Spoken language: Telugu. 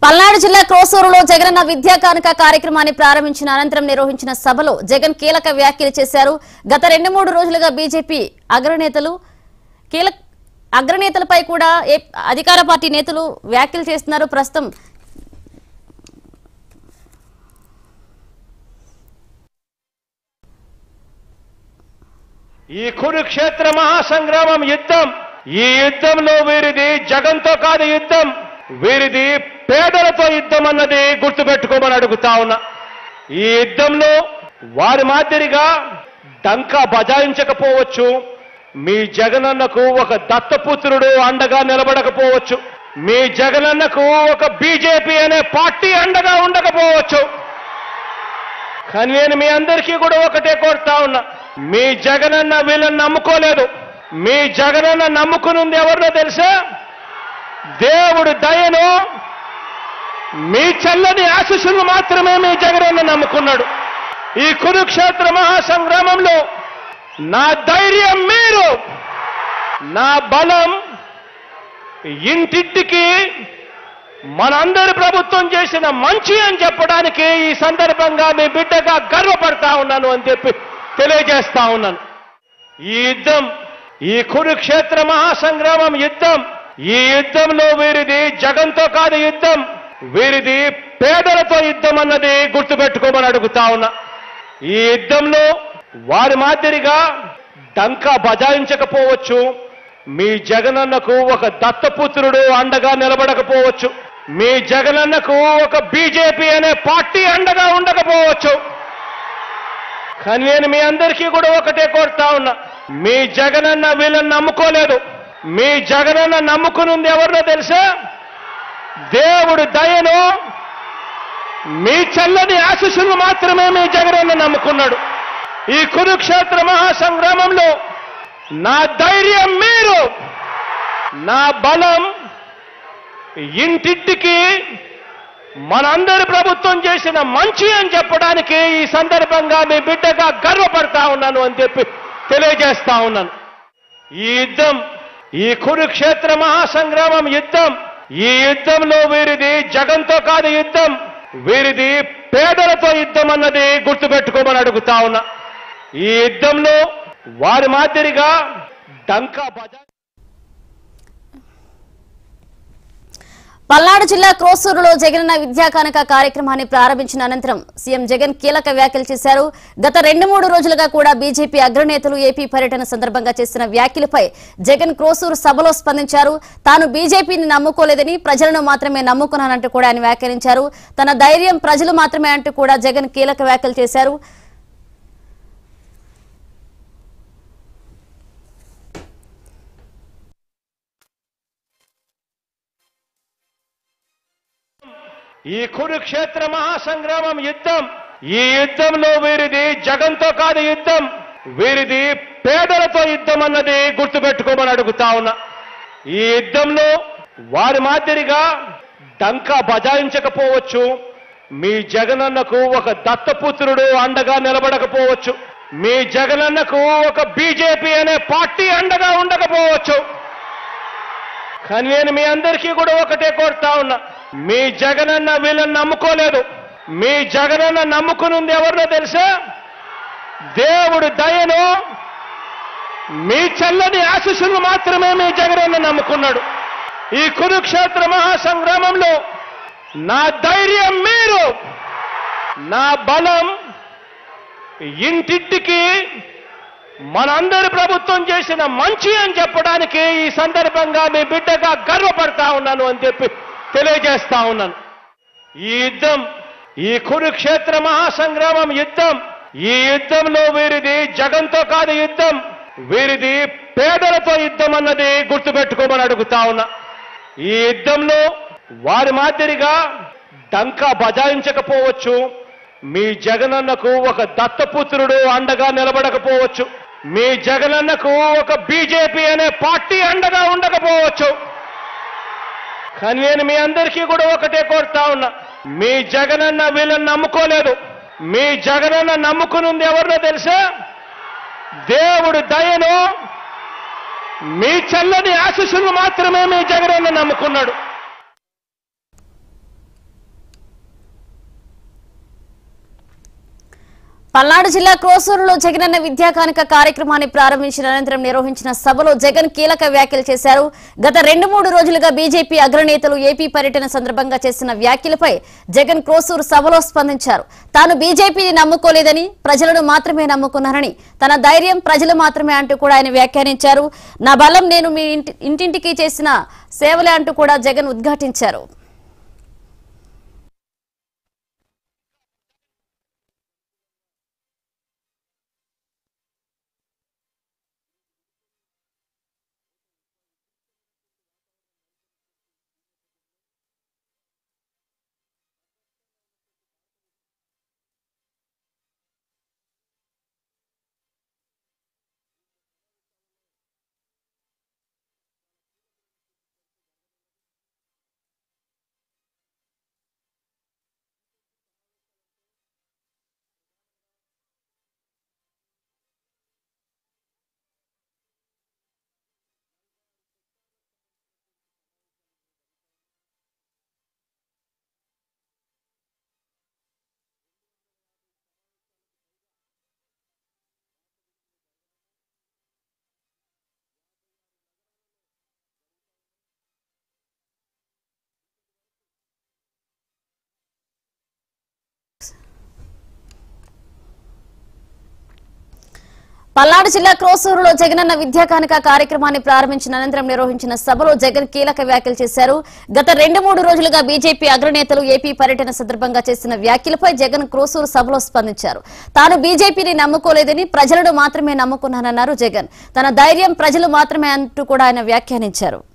పల్నాడు జిల్లా క్రోసూరులో జగనన్న విద్యా కానుక కార్యక్రమాన్ని ప్రారంభించిన అనంతరం నిర్వహించిన సభలో జగన్ కీలక వ్యాఖ్యలు చేశారు గత రెండు మూడు రోజులుగా బీజేపీ అగ్రనేతలు కీలక అగ్రనేతలపై కూడా ఏ- అధికార పార్టీ నేతలు వ్యాఖ్యలు చేస్తున్నారు ప్రస్తుతం ఈ కురుక్షేత్ర మహాసంగ్రామం యుద్ధం ఈ యుద్ధంలో వీరిది జగంతో కాదు యుద్ధం వీరిది పేదలతో యుద్ధం అన్నది గుర్తుపెట్టుకోమని అడుగుతా ఉన్నా ఈ యుద్ధంలో వారి మాదిరిగా డంకా బజాయించకపోవచ్చు మీ జగనన్నకు ఒక దత్తపుత్రుడు అండగా నిలబడకపోవచ్చు మీ జగనన్నకు ఒక బీజేపీ అనే పార్టీ అండగా ఉండకపోవచ్చు కానీ నేను మీ అందరికీ కూడా ఒకటే కోరుతా ఉన్నా మీ జగనన్న వీళ్ళని నమ్ముకోలేదు మీ జగనన్న నమ్ముకునుంది ఎవరినో తెలుసా దేవుడు దయను మీ చల్లని ఆశీస్సులు మాత్రమే మీ జగనన్న నమ్ముకున్నాడు ఈ కురుక్షేత్ర మహాసంగ్రామంలో నా ధైర్యం మీరు నా బలం ఇంటింటికి మనందరి ప్రభుత్వం చేసిన మంచి అని చెప్పడానికి ఈ సందర్భంగా మీ బిడ్డగా గర్వపడతా ఉన్నాను అని చెప్పి తెలియజేస్తా ఉన్నాను ఈ యుద్ధం ఈ కురుక్షేత్ర మహాసంగ్రామం యుద్ధం ఈ యుద్ధంలో వీరిది జగంతో కాదు యుద్ధం వీరిది పేదలతో యుద్ధం అన్నది గుర్తుపెట్టుకోమని అడుగుతా ఉన్నా ఈ యుద్ధంలో వారి మాదిరిగా డంకా బజాయించకపోవచ్చు మీ జగనన్నకు ఒక దత్తపుత్రుడు అండగా నిలబడకపోవచ్చు మీ జగనన్నకు ఒక బీజేపీ అనే పార్టీ అండగా ఉండకపోవచ్చు కానీ నేను మీ అందరికీ కూడా ఒకటే కోరుతా ఉన్నా మీ జగనన్న వీళ్ళని నమ్ముకోలేదు మీ జగనన్న నమ్ముకునుంది ఎవరినో తెలుసా దేవుడు దయను మీ చల్లని ఆశీస్సులు మాత్రమే మీ జగనన్న నమ్ముకున్నాడు ఈ కురుక్షేత్ర మహాసంగ్రామంలో నా ధైర్యం మీరు నా బలం ఇంటింటికి మనందరి ప్రభుత్వం చేసిన మంచి అని చెప్పడానికి ఈ సందర్భంగా మీ బిడ్డగా గర్వపడతా ఉన్నాను అని చెప్పి తెలియజేస్తా ఉన్నాను ఈ యుద్ధం ఈ కురుక్షేత్ర మహాసంగ్రామం యుద్ధం ఈ యుద్ధంలో వీరిది జగంతో కాదు యుద్ధం వీరిది పేదలతో యుద్ధం అన్నది గుర్తుపెట్టుకోమని అడుగుతా ఉన్నా ఈ యుద్ధంలో వారి మాదిరిగా డంకా బజా పల్నాడు జిల్లా క్రోసూరులో జగనన్న విద్యా కానుక కార్యక్రమాన్ని ప్రారంభించిన అనంతరం సీఎం జగన్ కీలక వ్యాఖ్యలు చేశారు గత రెండు మూడు రోజులుగా కూడా బీజేపీ అగ్రనేతలు ఏపీ పర్యటన సందర్భంగా చేసిన వ్యాఖ్యలపై జగన్ క్రోసూరు సభలో స్పందించారు తాను బీజేపీని నమ్ముకోలేదని ప్రజలను మాత్రమే నమ్ముకున్నానంటూ కూడా ఆయన వ్యాఖ్యానించారు తన ధైర్యం ప్రజలు మాత్రమే అంటూ కూడా జగన్ కీలక వ్యాఖ్యలు చేశారు ఈ కురుక్షేత్ర మహాసంగ్రామం యుద్ధం ఈ యుద్ధంలో వీరిది జగంతో కాదు యుద్ధం వీరిది పేదలతో యుద్ధం అన్నది గుర్తుపెట్టుకోమని అడుగుతా ఉన్నా ఈ యుద్ధంలో వారి మాదిరిగా డంకా బజాయించకపోవచ్చు మీ జగనన్నకు ఒక దత్తపుత్రుడు అండగా నిలబడకపోవచ్చు మీ జగనన్నకు ఒక బీజేపీ అనే పార్టీ అండగా ఉండకపోవచ్చు కానీ నేను మీ అందరికీ కూడా ఒకటే కోరుతా ఉన్నా మీ జగనన్న వీళ్ళని నమ్ముకోలేదు మీ జగనన్న నమ్ముకునుంది ఎవరినో తెలుసా దేవుడు దయను మీ చల్లని ఆశీస్సులు మాత్రమే మీ జగనన్న నమ్ముకున్నాడు ఈ కురుక్షేత్ర మహాసంగ్రామంలో నా ధైర్యం మీరు నా బలం ఇంటింటికి మనందరి ప్రభుత్వం చేసిన మంచి అని చెప్పడానికి ఈ సందర్భంగా మీ బిడ్డగా గర్వపడతా ఉన్నాను అని చెప్పి తెలియజేస్తా ఉన్నాను ఈ యుద్ధం ఈ కురుక్షేత్ర మహాసంగ్రామం యుద్ధం ఈ యుద్ధంలో వీరిది జగంతో కాదు యుద్ధం వీరిది పేదలతో యుద్ధం అన్నది గుర్తుపెట్టుకోమని అడుగుతా ఉన్నా ఈ యుద్ధంలో వారి మాదిరిగా డంకా బజాయించకపోవచ్చు మీ జగనన్నకు ఒక దత్తపుత్రుడు అండగా నిలబడకపోవచ్చు మీ జగనన్నకు ఒక బీజేపీ అనే పార్టీ అండగా ఉండకపోవచ్చు కానీ నేను మీ అందరికీ కూడా ఒకటే కోరుతా ఉన్నా మీ జగనన్న వీళ్ళని నమ్ముకోలేదు మీ జగనన్న నమ్ముకునుంది ఎవరినో తెలుసా దేవుడు దయను మీ చల్లని ఆశీస్సులు మాత్రమే మీ జగనన్న నమ్ముకున్నాడు పల్నాడు జిల్లా క్రోసూరులో జగనన్న విద్యా కానుక కార్యక్రమాన్ని ప్రారంభించిన అనంతరం నిర్వహించిన సభలో జగన్ కీలక వ్యాఖ్యలు చేశారు గత రెండు మూడు రోజులుగా బీజేపీ అగ్రనేతలు ఏపీ పర్యటన సందర్భంగా చేసిన వ్యాఖ్యలపై జగన్ క్రోసూరు సభలో స్పందించారు తాను బీజేపీని నమ్ముకోలేదని ప్రజలను మాత్రమే నమ్ముకున్నారని తన ధైర్యం ప్రజలు మాత్రమే అంటూ కూడా ఆయన వ్యాఖ్యానించారు నా బలం నేను మీ ఇంటి- ఇంటింటికి చేసిన సేవలే అంటూ కూడా జగన్ ఉద్ఘాటించారు పల్నాడు జిల్లా క్రోసూరులో జగనన్న విద్యా కానుక కార్యక్రమాన్ని ప్రారంభించిన అనంతరం నిర్వహించిన సభలో జగన్ కీలక వ్యాఖ్యలు చేశారు గత రెండు మూడు రోజులుగా బీజేపీ అగ్రనేతలు ఏపీ పర్యటన సందర్భంగా చేసిన వ్యాఖ్యలపై జగన్ క్రోసూరు సభలో స్పందించారు తాను బీజేపీని నమ్ముకోలేదని ప్రజలను మాత్రమే నమ్ముకున్నానన్నారు జగన్ తన ధైర్యం ప్రజలు మాత్రమే అంటూ కూడా ఆయన వ్యాఖ్యానించారు